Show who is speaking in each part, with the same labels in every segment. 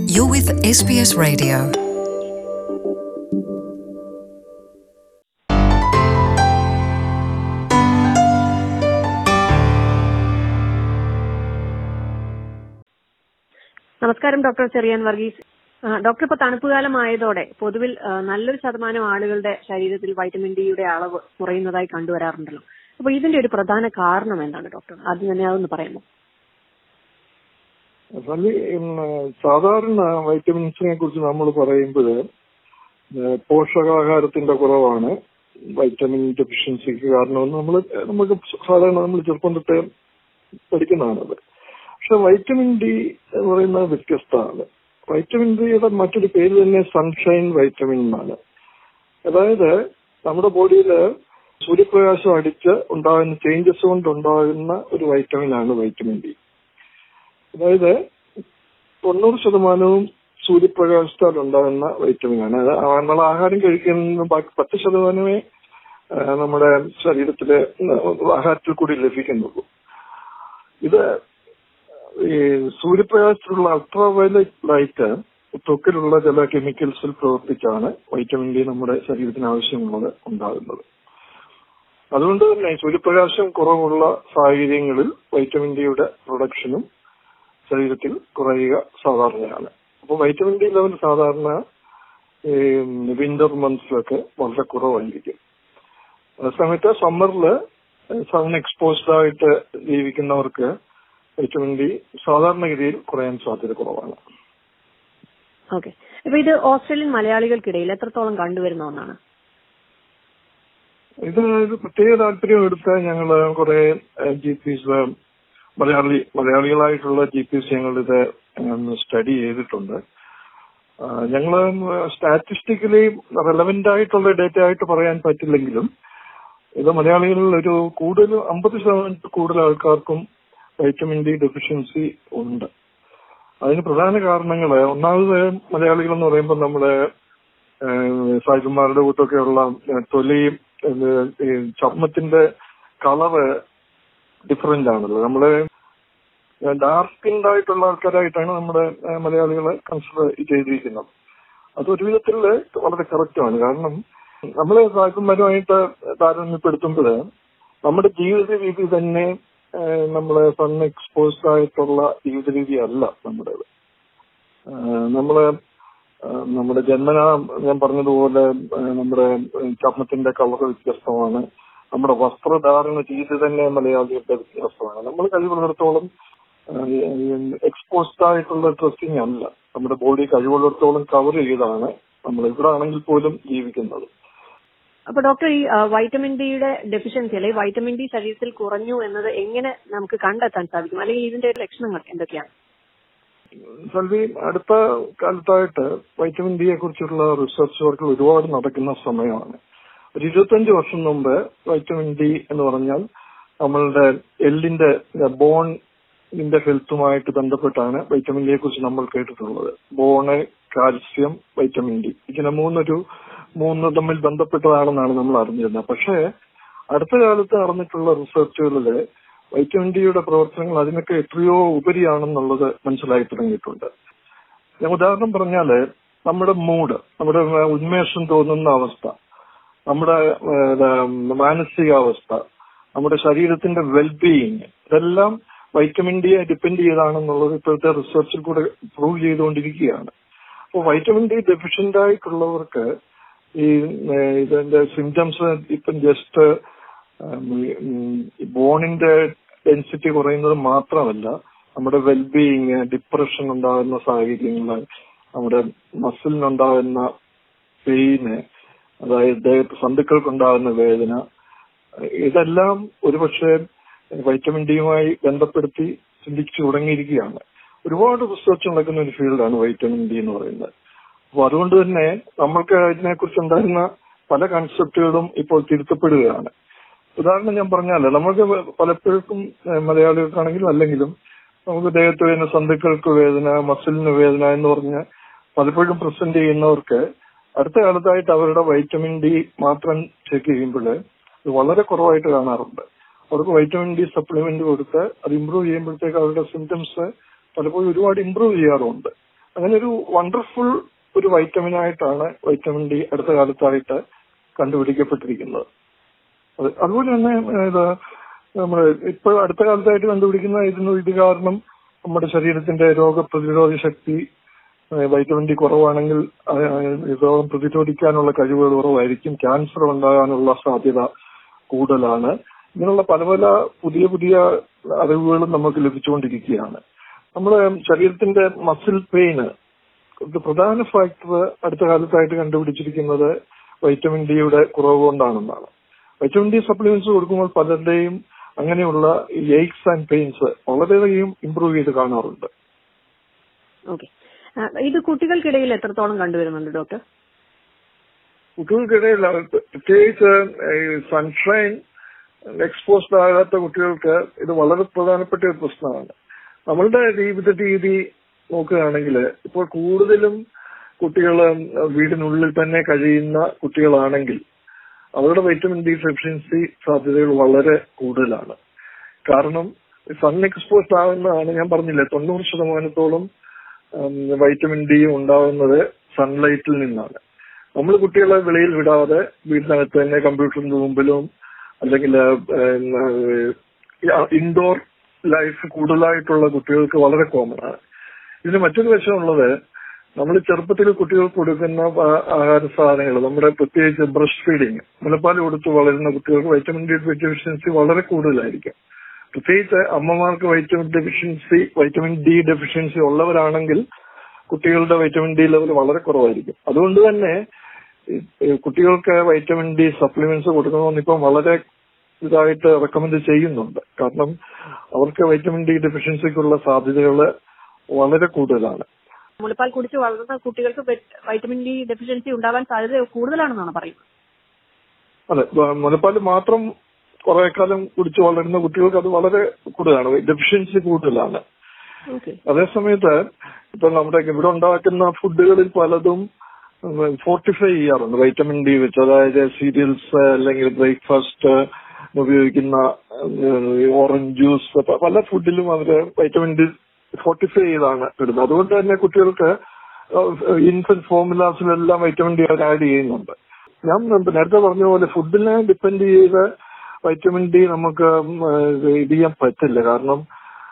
Speaker 1: You're with SBS Radio.
Speaker 2: നമസ്കാരം doctor Cherian Varghese ആ, doctor ഇപ്പൊ തണുപ്പ് കാലം ആയതോടെ പൊതുവിൽ ആ, നല്ലൊരു ശതമാനം ആളുകളുടെ ശരീരത്തിൽ വൈറ്റമിൻ ഡിയുടെ അളവ് കുറയുന്നതായി കണ്ടുവരാറുണ്ടല്ലോ അപ്പൊ ഇതിന്റെ ഒരു പ്രധാന കാരണം എന്താണ് ഡോക്ടർ ആദ്യം തന്നെ അതൊന്ന് പറയാമോ
Speaker 3: വലിയ ഉം, സാധാരണ വൈറ്റമിൻസിനെ കുറിച്ച് നമ്മൾ പറയുമ്പോൾ പോഷകാഹാരത്തിന്റെ കുറവാണ് വൈറ്റമിൻ ഡെഫിഷ്യൻസിക്ക് കാരണമെന്ന് നമ്മൾ നമുക്ക് സാധാരണ നമ്മൾ ചെറുപ്പം തൊട്ട് പഠിക്കുന്നതാണത് പക്ഷെ വൈറ്റമിൻ ഡി എന്ന് പറയുന്നത് വ്യത്യസ്തമാണ് വൈറ്റമിൻ ഡിയുടെ മറ്റൊരു പേര് തന്നെ സൺഷൈൻ വൈറ്റമിൻ എന്നാണ് അതായത് നമ്മുടെ ബോഡിയിൽ സൂര്യപ്രകാശം അടിച്ച് ഉണ്ടാകുന്ന ചേഞ്ചസ് കൊണ്ട് ഉണ്ടാകുന്ന ഒരു വൈറ്റമിൻ ആണ് വൈറ്റമിൻ ഡി അതായത് തൊണ്ണൂറ് ശതമാനവും സൂര്യപ്രകാശത്താൽ ഉണ്ടാകുന്ന വൈറ്റമിനാണ് അത് നമ്മൾ ആഹാരം കഴിക്കുന്ന ബാക്കി പത്ത് ശതമാനമേ ആ, നമ്മുടെ ശരീരത്തിലെ ആഹാരത്തിൽ കൂടി ലഭിക്കുന്നുള്ളൂ ഇത് ഈ സൂര്യപ്രകാശത്തിലുള്ള അൾട്രാ വയലറ്റ് ലൈറ്റ് ത്വക്കിലുള്ള ചില കെമിക്കൽസിൽ പ്രവർത്തിച്ചാണ് വൈറ്റമിൻ ഡി നമ്മുടെ ശരീരത്തിന് ആവശ്യമുള്ളത് ഉണ്ടാകുന്നത് അതുകൊണ്ട് തന്നെ സൂര്യപ്രകാശം കുറവുള്ള സാഹചര്യങ്ങളിൽ വൈറ്റമിൻ ഡിയുടെ പ്രൊഡക്ഷനും ശരീരത്തിൽ കുറയുക സാധാരണയാണ് അപ്പോൾ വൈറ്റമിൻ ഡി ലെവൽ സാധാരണ വിന്റർ മന്ത്സിലൊക്കെ വളരെ കുറവായിരിക്കും അതേസമയത്ത് സമ്മറിൽ സൺ എക്സ്പോസ്ഡ് ആയിട്ട് ജീവിക്കുന്നവർക്ക് വൈറ്റമിൻ ഡി സാധാരണഗതിയിൽ കുറയാൻ സാധ്യത കുറവാണ്
Speaker 2: ഓക്കെ ഇപ്പൊ ഇത് ഓസ്ട്രേലിയൻ മലയാളികൾക്കിടയിൽ എത്രത്തോളം കണ്ടുവരുന്ന ഒന്നാണ്
Speaker 3: ഇത് ഒരു പ്രത്യേക താല്പര്യം എടുത്ത് ഞങ്ങൾ കുറെ ജി പിസ് മലയാളി മലയാളികളായിട്ടുള്ള ജി പിസ് ഞങ്ങൾ ഇത് സ്റ്റഡി ചെയ്തിട്ടുണ്ട് ഞങ്ങൾ സ്റ്റാറ്റിസ്റ്റിക്കലി റെലവെന്റ് ആയിട്ടുള്ള ഡേറ്റ ആയിട്ട് പറയാൻ പറ്റില്ലെങ്കിലും ഇത് മലയാളികളിൽ ഒരു കൂടുതൽ അമ്പത് ശതമാനത്തിൽ കൂടുതൽ ആൾക്കാർക്കും വൈറ്റമിൻ ഡി ഡെഫിഷ്യൻസി ഉണ്ട് അതിന് പ്രധാന കാരണങ്ങൾ ഒന്നാമത് മലയാളികൾ എന്ന് പറയുമ്പോൾ നമ്മുടെ സായികുമാരുടെ കൂട്ടൊക്കെയുള്ള ഏഹ്, തൊലിയും ഏഹ്, ഈ ചർമ്മത്തിന്റെ കളറ് ഡിഫറെന്റ് ആണല്ലോ നമ്മള് ഡാർക്ക് സ്കിൻഡ് ആയിട്ടുള്ള ആൾക്കാരായിട്ടാണ് നമ്മുടെ ഏഹ്, മലയാളികളെ കൺസിഡർ ചെയ്തിരിക്കുന്നത് അത് ഒരു വിധത്തിൽ വളരെ കറക്റ്റാണ് കാരണം നമ്മൾ സായികുമാരുമായിട്ട് താരതമ്യപ്പെടുത്തുമ്പോൾ നമ്മുടെ ജീവിത രീതി തന്നെ ഏഹ്, നമ്മളെ സൺ എക്സ്പോസ്ഡ് ആയിട്ടുള്ള ജീവിത രീതി അല്ല നമ്മുടേത് ഏഹ്, നമ്മള് ഏഹ്, നമ്മുടെ ജന്മന ഞാൻ പറഞ്ഞതുപോലെ ഏഹ്, നമ്മുടെ ചർമ്മത്തിന്റെ കളർ വ്യത്യസ്തമാണ് നമ്മുടെ വസ്ത്രധാരണ രീതി തന്നെ മലയാളികളുടെ വ്യത്യാസമാണ് നമ്മൾ കഴിവുള്ളിടത്തോളം എക്സ്പോസ്ഡ് ആയിട്ടുള്ള ഡ്രസ്സിങ് അല്ല നമ്മുടെ ബോഡി കഴിവുള്ളിടത്തോളം കവർ ചെയ്താണ് നമ്മൾ ഇവിടെ ആണെങ്കിൽ പോലും ജീവിക്കുന്നത്
Speaker 2: അപ്പൊ ഡോക്ടർ ഈ ആ, വൈറ്റമിൻ ഡിയുടെ ഡെഫിഷ്യൻസി അല്ലെങ്കിൽ വൈറ്റമിൻ ഡി ശരീരത്തിൽ കുറഞ്ഞു എന്നത് എങ്ങനെ നമുക്ക് കണ്ടെത്താൻ സാധിക്കും അല്ലെങ്കിൽ ഇതിന്റെ ഒരു ലക്ഷണങ്ങൾ എന്തൊക്കെയാണ്
Speaker 3: സൽവി അടുത്ത കാലത്തായിട്ട് വൈറ്റമിൻ ഡിയെ കുറിച്ചുള്ള റിസർച്ച് വർക്കുകൾ ഒരുപാട് നടക്കുന്ന സമയമാണ് ഒരു ഇരുപത്തഞ്ച് വർഷം മുമ്പ് വൈറ്റമിൻ ഡി എന്ന് പറഞ്ഞാൽ നമ്മളുടെ എല്ലിന്റെ ബോണിന്റെ ഹെൽത്തുമായിട്ട് ബന്ധപ്പെട്ടാണ് വൈറ്റമിൻ ഡിയെ കുറിച്ച് നമ്മൾ കേട്ടിട്ടുള്ളത് ബോണ് കാൽസ്യം വൈറ്റമിൻ ഡി ഇങ്ങനെ മൂന്നൊരു മൂന്ന് തമ്മിൽ ബന്ധപ്പെട്ടതാണെന്നാണ് നമ്മൾ അറിഞ്ഞിരുന്നത് പക്ഷേ അടുത്ത കാലത്ത് നടന്നിട്ടുള്ള റിസർച്ചുകളിൽ വൈറ്റമിൻ ഡിയുടെ പ്രവർത്തനങ്ങൾ അതിനൊക്കെ എത്രയോ ഉപരിയാണെന്നുള്ളത് മനസ്സിലായി തുടങ്ങിയിട്ടുണ്ട് ഞാൻ ഉദാഹരണം പറഞ്ഞാല് നമ്മുടെ മൂഡ് നമ്മുടെ ഉന്മേഷം തോന്നുന്ന അവസ്ഥ നമ്മുടെ ഏഹ്, മാനസികാവസ്ഥ നമ്മുടെ ശരീരത്തിന്റെ വെൽബീയിങ് ഇതെല്ലാം വൈറ്റമിൻ ഡിയെ ഡിപ്പെൻഡ് ചെയ്താണെന്നുള്ളത് ഇപ്പോഴത്തെ റിസർച്ചിൽ കൂടെ പ്രൂവ് ചെയ്തുകൊണ്ടിരിക്കുകയാണ് അപ്പോൾ വൈറ്റമിൻ ഡി ഡെഫിഷ്യന്റ് ആയിട്ടുള്ളവർക്ക് ഈ ഏഹ്, ഇതിന്റെ സിംറ്റംസ് ഇപ്പം ജസ്റ്റ് ബോണിന്റെ ഡെൻസിറ്റി കുറയുന്നത് മാത്രമല്ല നമ്മുടെ വെൽബീയിങ് ഡിപ്രഷൻ ഉണ്ടാകുന്ന സാഹചര്യങ്ങൾ നമ്മുടെ മസിലിനുണ്ടാകുന്ന പെയിന് അതായത് ദേഹത്ത് സന്തുക്കൾക്കുണ്ടാകുന്ന വേദന ഇതെല്ലാം ഒരുപക്ഷെ വൈറ്റമിൻ ഡിയുമായി ബന്ധപ്പെടുത്തി ചിന്തിച്ചു തുടങ്ങിയിരിക്കുകയാണ് ഒരുപാട് റിസർച്ച് നടക്കുന്ന ഒരു ഫീൽഡാണ് വൈറ്റമിൻ ഡി എന്ന് പറയുന്നത് അപ്പൊ അതുകൊണ്ട് തന്നെ നമ്മൾക്ക് ഇതിനെക്കുറിച്ച് ഉണ്ടായിരുന്ന പല കൺസെപ്റ്റുകളും ഇപ്പോൾ തിരുത്തപ്പെടുകയാണ് ഉദാഹരണം ഞാൻ പറഞ്ഞാല് നമുക്ക് പലപ്പോഴും ഏഹ്, മലയാളികൾക്കാണെങ്കിലും അല്ലെങ്കിലും നമുക്ക് ദേഹത്ത് വരുന്ന സന്തുക്കൾക്ക് വേദന മസിലിന് വേദന എന്ന് പറഞ്ഞ് പലപ്പോഴും പ്രസന്റ് ചെയ്യുന്നവർക്ക് അടുത്ത കാലത്തായിട്ട് അവരുടെ വൈറ്റമിൻ ഡി മാത്രം ചെക്ക് ചെയ്യുമ്പോൾ ഇത് വളരെ കുറവായിട്ട് കാണാറുണ്ട് അവർക്ക് വൈറ്റമിൻ ഡി സപ്ലിമെന്റ് കൊടുത്ത് അത് ഇമ്പ്രൂവ് ചെയ്യുമ്പോഴത്തേക്ക് അവരുടെ സിംറ്റംസ് പലപ്പോഴും ഒരുപാട് ഇമ്പ്രൂവ് ചെയ്യാറുണ്ട് അങ്ങനെ ഒരു വണ്ടർഫുൾ ഒരു വൈറ്റമിൻ ആയിട്ടാണ് വൈറ്റമിൻ ഡി അടുത്ത കാലത്തായിട്ട് കണ്ടുപിടിക്കപ്പെട്ടിരിക്കുന്നത് അത് അതുപോലെ തന്നെ ഇത് നമ്മൾ ഇപ്പോൾ അടുത്ത കാലത്തായിട്ട് കണ്ടുപിടിക്കുന്ന ഇതിന് ഇത് കാരണം നമ്മുടെ ശരീരത്തിന്റെ രോഗപ്രതിരോധ ശക്തി ഏഹ് വൈറ്റമിൻ ഡി കുറവാണെങ്കിൽ ഏഹ് രോഗം പ്രതിരോധിക്കാനുള്ള കഴിവുകൾ കുറവായിരിക്കും ക്യാൻസർ ഉണ്ടാകാനുള്ള സാധ്യത കൂടുതലാണ് ഇങ്ങനെയുള്ള പല പല പുതിയ പുതിയ അറിവുകളും നമുക്ക് ലഭിച്ചുകൊണ്ടിരിക്കുകയാണ് നമ്മുടെ ശരീരത്തിന്റെ മസിൽ പെയിന് ഒരു പ്രധാന ഫാക്ടർ അടുത്ത കാലത്തായിട്ട് കണ്ടുപിടിച്ചിരിക്കുന്നത് വൈറ്റമിൻ ഡിയുടെ കുറവ് കൊണ്ടാണെന്നാണ് വൈറ്റമിൻ ഡി സപ്ലിമെന്റ്സ് കൊടുക്കുമ്പോൾ പലരുടെയും അങ്ങനെയുള്ള എയ്ക്സ് ആൻഡ് പെയിൻസ് വളരെയധികം ഇമ്പ്രൂവ് ചെയ്ത് കാണാറുണ്ട്
Speaker 2: ഓക്കെ ഇത് കുട്ടികൾക്കിടയിൽ എത്രത്തോളം കണ്ടുവരുന്നുണ്ട് ഡോക്ടർ
Speaker 3: കുട്ടികൾക്കിടയിൽ പ്രത്യേകിച്ച് സൺഷൈൻ എക്സ്പോസ്ഡ് ആകാത്ത കുട്ടികൾക്ക് ഇത് വളരെ പ്രധാനപ്പെട്ട ഒരു പ്രശ്നമാണ് നമ്മളുടെ ജീവിത രീതി നോക്കുകയാണെങ്കിൽ ഇപ്പോൾ കൂടുതലും കുട്ടികൾ വീടിനുള്ളിൽ തന്നെ കഴിയുന്ന കുട്ടികളാണെങ്കിൽ അവരുടെ വൈറ്റമിൻ ഡി ഡെഫിഷ്യൻസി സാധ്യതകൾ വളരെ കൂടുതലാണ് കാരണം സൺ എക്സ്പോസ്ഡ് ആകുന്നതാണ് ഞാൻ പറഞ്ഞില്ലേ തൊണ്ണൂറ് ശതമാനത്തോളം വൈറ്റമിൻ ഡി ഉണ്ടാകുന്നത് സൺലൈറ്റിൽ നിന്നാണ് നമ്മൾ കുട്ടികളെ വെളിയിൽ വിടാതെ വീടിനകത്ത് തന്നെ കമ്പ്യൂട്ടറിന്റെ മുമ്പിലും അല്ലെങ്കിൽ ഇൻഡോർ ലൈഫ് കൂടുതലായിട്ടുള്ള കുട്ടികൾക്ക് വളരെ കോമൺ ആണ് ഇതിന് മറ്റൊരു വശമുള്ളത് നമ്മൾ ചെറുപ്പത്തിൽ കുട്ടികൾക്ക് കൊടുക്കുന്ന ആ- ആഹാര സാധനങ്ങൾ നമ്മുടെ പ്രത്യേകിച്ച് ബ്രസ്റ്റ് ഫീഡിങ് മുലപ്പാൽ കൊടുത്ത് വളരുന്ന കുട്ടികൾക്ക് വൈറ്റമിൻ ഡി ഡെഫിഷ്യൻസി വളരെ കൂടുതലായിരിക്കും പ്രത്യേകിച്ച് അമ്മമാർക്ക് vitamin deficiency vitamin D deficiency ഉള്ളവരാണെങ്കിൽ കുട്ടികളുടെ വൈറ്റമിൻ ഡി ലെവൽ വളരെ കുറവായിരിക്കും അതുകൊണ്ട് തന്നെ ഈ, ഈ കുട്ടികൾക്ക് വൈറ്റമിൻ ഡി സപ്ലിമെന്റ്സ് കൊടുക്കണമെന്ന് ഇപ്പം വളരെ ഇതായിട്ട് റെക്കമെൻഡ് ചെയ്യുന്നുണ്ട് കാരണം അവർക്ക് വൈറ്റമിൻ ഡി ഡെഫിഷ്യൻസിക്കുള്ള സാധ്യതകൾ വളരെ കൂടുതലാണ്
Speaker 2: മുലപ്പാൽ കുടിച്ച് വളർന്ന കുട്ടികൾക്ക് വൈറ്റമിൻ ഡി ഡെഫിഷ്യൻസി ഉണ്ടാവാൻ സാധ്യത കൂടുതലാണെന്നാണ് പറയുന്നത്
Speaker 3: അതെ വ- മുലപ്പാൽ മാത്രം കുറെ കാലം കുടിച്ച് വളരുന്ന കുട്ടികൾക്ക് അത് വളരെ കൂടുതലാണ് ഡെഫിഷ്യൻസി കൂടുതലാണ്
Speaker 2: ഓക്കെ
Speaker 3: അതേസമയത്ത് ഇപ്പൊ നമ്മുടെ ഇവിടെ ഉണ്ടാക്കുന്ന ഫുഡുകളിൽ പലതും ഫോർട്ടിഫൈ ചെയ്യാറുണ്ട് വൈറ്റമിൻ ഡി വെച്ച് അതായത് സീരിയൽസ് അല്ലെങ്കിൽ ബ്രേക്ക്ഫാസ്റ്റ് ഉപയോഗിക്കുന്ന ഓറഞ്ച് ജ്യൂസ് പല ഫുഡിലും അവര് വൈറ്റമിൻ ഡി ഫോർട്ടിഫൈ ചെയ്താണ് ഇടുന്നത് അതുകൊണ്ട് തന്നെ കുട്ടികൾക്ക് ഇൻഫന്റ് ഫോർമുലാസിലെല്ലാം വൈറ്റമിൻ ഡി അവർ ആഡ് ചെയ്യുന്നുണ്ട് ഞാൻ നേരത്തെ പറഞ്ഞ പോലെ ഫുഡിനെ ഡിപ്പെൻഡ് ചെയ്ത് വൈറ്റമിൻ ഡി നമുക്ക് ഇത് ചെയ്യാൻ പറ്റില്ല കാരണം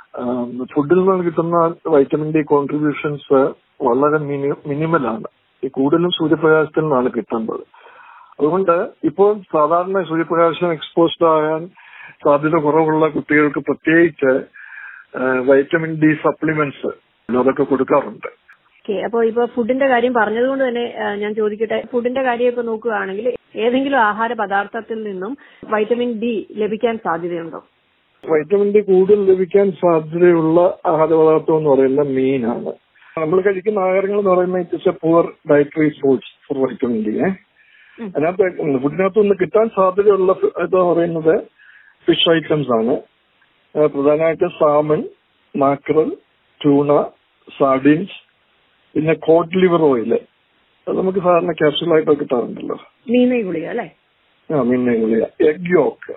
Speaker 3: ഫുഡിൽ നിന്ന് കിട്ടുന്ന വൈറ്റമിൻ ഡി കോൺട്രിബ്യൂഷൻസ് വളരെ മിനിമലാണ് ഈ കൂടുതലും സൂര്യപ്രകാശത്തിൽ നിന്നാണ് കിട്ടുന്നത് അതുകൊണ്ട് ഇപ്പോൾ സാധാരണ സൂര്യപ്രകാശം എക്സ്പോസ്ഡ് ആകാൻ സാധ്യത കുറവുള്ള കുട്ടികൾക്ക് പ്രത്യേകിച്ച് വൈറ്റമിൻ ഡി സപ്ലിമെന്റ്സ് അതൊക്കെ കൊടുക്കാറുണ്ട്
Speaker 2: ഓക്കെ അപ്പൊ ഇപ്പൊ ഫുഡിന്റെ കാര്യം പറഞ്ഞതുകൊണ്ട് തന്നെ ആ, ഞാൻ ചോദിക്കട്ടെ ഫുഡിന്റെ കാര്യം ഇപ്പൊ നോക്കുകയാണെങ്കിൽ ഏതെങ്കിലും ആഹാര പദാർത്ഥത്തിൽ നിന്നും വൈറ്റമിൻ ഡി ലഭിക്കാൻ സാധ്യതയുണ്ടോ
Speaker 3: വൈറ്റമിൻ ഡി കൂടുതൽ ലഭിക്കാൻ സാധ്യതയുള്ള ആഹാരപദാർത്ഥം എന്ന് പറയുന്നത് മീനാണ് നമ്മൾ കഴിക്കുന്ന ആഹാരങ്ങൾ എന്ന് പറയുന്നത് it's a poor dietary source for vitamin D uh
Speaker 2: um.
Speaker 3: അതിനകത്ത് ഫുഡിനകത്ത് നിന്ന് കിട്ടാൻ സാധ്യതയുള്ള ഫി- ഇത് പറയുന്നത് ഫിഷ് ഐറ്റംസ് ആണ് ആ, പ്രധാനമായിട്ട് സാമൺ മാക്രൽ ട്യൂണ സാർഡീൻസ് പിന്നെ കോട്ട് ലിവർ ഓയിൽ അത് നമുക്ക് സാധാരണ ക്യാപ്സുലായിട്ടൊക്കെ കിട്ടാറുണ്ടല്ലോ
Speaker 2: മീനൈ ഗുളിക അല്ലെ
Speaker 3: ആ മീനെ ഗുളിക എഗ് യോക്ക്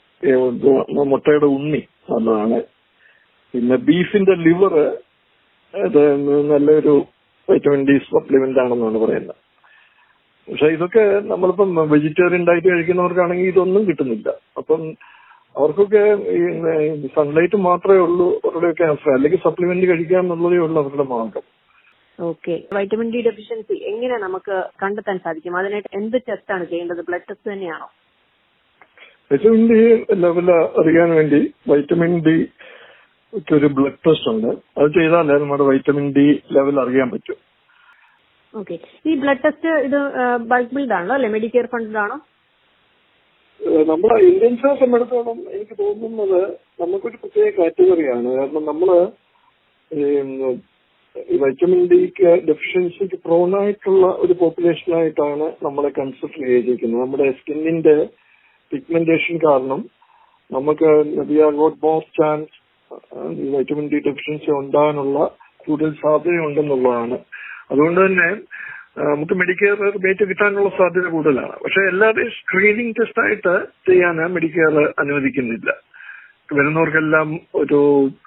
Speaker 3: മുട്ടയുടെ ഉണ്ണി നല്ലതാണ് പിന്നെ ബീഫിന്റെ ലിവർ ഇത് നല്ലൊരു വൈറ്റമിൻ ഡി സപ്ലിമെന്റ് ആണെന്നാണ് പറയുന്നത് പക്ഷെ ഇതൊക്കെ നമ്മളിപ്പം വെജിറ്റേറിയൻ ഡയറ്റ് കഴിക്കുന്നവർക്കാണെങ്കിൽ ഇതൊന്നും കിട്ടുന്നില്ല അപ്പം അവർക്കൊക്കെ ഈ സൺലൈറ്റ് മാത്രമേ ഉള്ളൂ അവരുടെയൊക്കെ ആൻസർ അല്ലെങ്കിൽ സപ്ലിമെന്റ് കഴിക്കുക എന്നുള്ളതേ ഉള്ളൂ അവരുടെ മാർഗം
Speaker 2: ഓക്കെ വൈറ്റമിൻ ഡി ഡെഫിഷ്യൻസി എങ്ങനെ നമുക്ക് കണ്ടെത്താൻ സാധിക്കും അതിനായിട്ട് എന്ത് ടെസ്റ്റ് ആണ് ചെയ്യേണ്ടത് ബ്ലഡ് ടെസ്റ്റ് തന്നെയാണോ
Speaker 3: വൈറ്റമിൻ ഡി ലെവൽ അറിയാൻ വേണ്ടി വൈറ്റമിൻ ഡി ഒരു ബ്ലഡ് ടെസ്റ്റ് ഉണ്ട് അത് ചെയ്താലേ നമ്മുടെ വൈറ്റമിൻ ഡി ലെവൽ അറിയാൻ പറ്റും
Speaker 2: ഓക്കെ ഈ ബ്ലഡ് ടെസ്റ്റ് ഇത് ബൾക്ക് ബിൽഡ് ആണല്ലോ അല്ലെ മെഡിക്കെയർ ഫണ്ടിലാണോ
Speaker 3: ഏഹ് നമ്മുടെ ഇന്ത്യൻസിനെ സംബന്ധിച്ചിടത്തോളം എനിക്ക് തോന്നുന്നത് നമുക്കൊരു പ്രത്യേക കാറ്റഗറിയാണ് കാരണം നമ്മള് ഈ വൈറ്റമിൻ ഡിക്ക് ഡെഫിഷ്യൻസിക്ക് പ്രോൺ ആയിട്ടുള്ള ഒരു പോപ്പുലേഷനായിട്ടാണ് നമ്മളെ കൺസിഡർ ചെയ്തിരിക്കുന്നത് നമ്മുടെ സ്കിന്നിന്റെ പിഗ്മെന്റേഷൻ കാരണം നമുക്ക് we are got more chance vitamin D deficiency ഉണ്ടാകാനുള്ള കൂടുതൽ സാധ്യതയുണ്ടെന്നുള്ളതാണ് അതുകൊണ്ട് തന്നെ ആ, നമുക്ക് മെഡിക്കെയർ റേറ്റ് കിട്ടാനുള്ള സാധ്യത കൂടുതലാണ് പക്ഷെ എല്ലാവരുടെയും സ്ക്രീനിങ് ടെസ്റ്റ് ആയിട്ട് ചെയ്യാൻ മെഡിക്കെയർ അനുവദിക്കുന്നില്ല വരുന്നവർക്കെല്ലാം ഒരു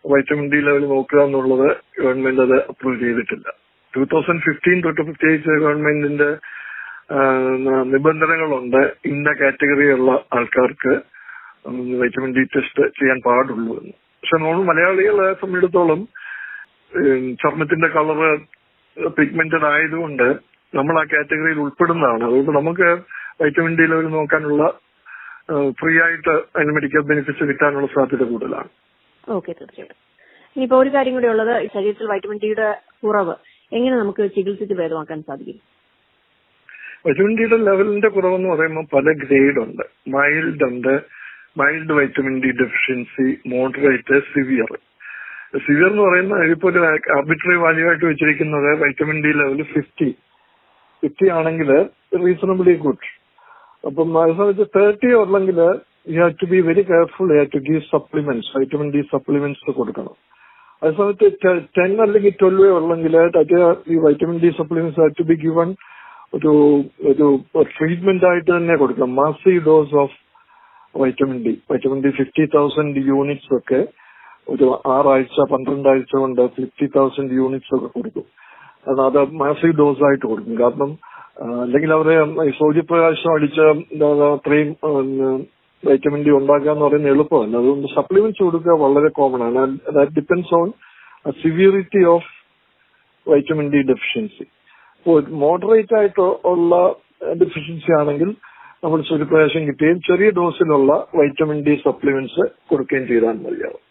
Speaker 3: വൈറ്റമിൻ ഡി ലെവൽ നോക്കുക എന്നുള്ളത് ഗവൺമെന്റ് അത് അപ്രൂവ് ചെയ്തിട്ടില്ല ടൂ തൗസൻഡ് ഫിഫ്റ്റീൻ തൊട്ട് പ്രത്യേകിച്ച് ഗവൺമെന്റിന്റെ ആ, നിബന്ധനകളുണ്ട് ഇന്ന കാറ്റഗറിയുള്ള ആൾക്കാർക്ക് വൈറ്റമിൻ ഡി ടെസ്റ്റ് ചെയ്യാൻ പാടുള്ളൂ എന്ന് പക്ഷെ നമ്മൾ മലയാളികളെ സംബന്ധിച്ചിടത്തോളം ഉം, ചർമ്മത്തിന്റെ കളറ് പിഗ്മെന്റഡ് ആയതുകൊണ്ട് നമ്മൾ ആ കാറ്റഗറിയിൽ ഉൾപ്പെടുന്നതാണ് അതുകൊണ്ട് നമുക്ക് വൈറ്റമിൻ ഡി ലെവൽ നോക്കാനുള്ള ഫ്രീ ആയിട്ട് അതിന് മെഡിക്കൽ ബെനിഫിറ്റ്സ് കിട്ടാനുള്ള സാധ്യത കൂടുതലാണ്
Speaker 2: ഓക്കെ തീർച്ചയായിട്ടും ഇനിയിപ്പോ ഒരു കാര്യം കൂടി ഉള്ളത് ശരീരത്തിൽ വൈറ്റമിൻ ഡിയുടെ കുറവ് എങ്ങനെ നമുക്ക് ചികിത്സിച്ച് ഭേദമാക്കാൻ സാധിക്കും
Speaker 3: വൈറ്റമിൻ ഡിയുടെ ലെവലിന്റെ കുറവെന്ന് പറയുമ്പോൾ പല ഗ്രേഡ് ഉണ്ട് മൈൽഡ് ഉണ്ട് mild vitamin D deficiency moderate severe severe എന്ന് പറയുന്ന ഇതിപ്പോ ഒരു ആർബിട്രറി വാല്യൂ ആയിട്ട് വെച്ചിരിക്കുന്നത് vitamin D level fifty fifty ആണെങ്കിൽ റീസണബിളി ഗുഡ് അപ്പം അതേ തേർട്ടി ഉള്ളെങ്കിൽ you have to be very careful you have to give supplements vitamin D supplements കൊടുക്കണം അതേസമയത്ത് ടെൻ അല്ലെങ്കിൽ ട്വൽവ് ഉള്ളെങ്കിൽ ഈ vitamin D supplements have to be given ഒരു ഒരു ട്രീറ്റ്മെന്റ് ആയിട്ട് തന്നെ കൊടുക്കണം massive dose of vitamin D vitamin D fifty thousand units ഒക്കെ ഒരു ആറാഴ്ച പന്ത്രണ്ടാഴ്ച കൊണ്ട് ഫിഫ്റ്റി തൗസൻഡ് യൂണിറ്റ്സ് ഒക്കെ കൊടുക്കും അത് അത് മാസീവ് ഡോസ് ആയിട്ട് കൊടുക്കും കാരണം ആ, അല്ലെങ്കിൽ അവരെ ഈ സൂര്യപ്രകാശം അടിച്ച് എന്താ അത്രയും വൈറ്റമിൻ ഡി ഉണ്ടാക്കുക എന്ന് പറയുന്നത് എളുപ്പമല്ല അതുകൊണ്ട് സപ്ലിമെന്റ്സ് കൊടുക്കുക വളരെ കോമൺ ആണ് that depends on severity of vitamin D deficiency moderate ആയിട്ട് ഉള്ള ഡെഫിഷ്യൻസി ആണെങ്കിൽ നമ്മൾ സൂര്യപ്രകാശം കിട്ടുകയും ചെറിയ ഡോസിലുള്ള വൈറ്റമിൻ ഡി സപ്ലിമെന്റ്സ് കൊടുക്കുകയും ചെയ്താൽ മതിയാവും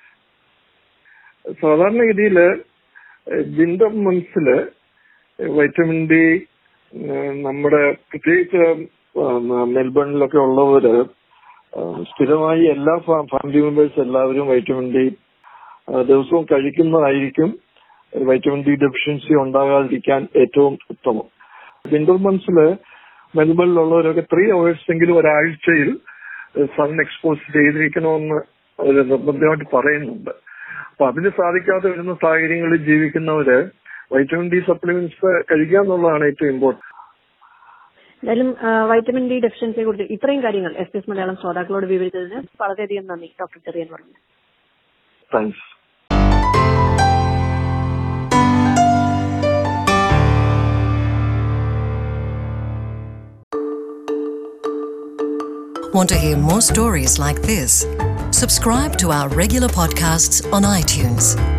Speaker 3: സാധാരണഗതിയിൽ വിന്റർ മന്ത്സില് വൈറ്റമിൻ ഡി നമ്മുടെ പ്രത്യേകിച്ച് മെൽബണിലൊക്കെ ഉള്ളവര് ആ, സ്ഥിരമായി എല്ലാ ഫാമിലി മെമ്പേഴ്സ് എല്ലാവരും വൈറ്റമിൻ ഡി ദിവസവും കഴിക്കുന്നതായിരിക്കും വൈറ്റമിൻ ഡി ഡെഫിഷ്യൻസി ഉണ്ടാകാതിരിക്കാൻ ഏറ്റവും ഉത്തമം വിന്റർ മന്ത്സില് മെൽബണിലുള്ളവരൊക്കെ ത്രീ അവേഴ്സ് എങ്കിലും ഒരാഴ്ചയിൽ സൺ എക്സ്പോസ് ചെയ്തിരിക്കണമെന്ന് അവർ നിർബന്ധമായിട്ട് പറയുന്നുണ്ട് അപ്പൊ അതിന് സാധിക്കാതെ വരുന്ന സാഹചര്യങ്ങളിൽ ജീവിക്കുന്നവര് വൈറ്റമിൻ ഡി സപ്ലിമെന്റ്സ് കഴിക്കുക എന്നുള്ളതാണ് ഏറ്റവും ഇമ്പോർട്ടന്റ്
Speaker 2: എന്തായാലും ആ, വൈറ്റമിൻ ഡി ഡെഫിഷ്യൻസിയെ കുറിച്ച് ഇത്രയും കാര്യങ്ങൾ എസ് എസ് മലയാളം ശ്രോതാക്കളോട് വിവരിച്ചതിന് വളരെയധികം നന്ദി ഡോക്ടർ ചെറിയൻ പറഞ്ഞു
Speaker 3: thanks
Speaker 1: Want to hear more stories like this? Subscribe to our regular podcasts on iTunes.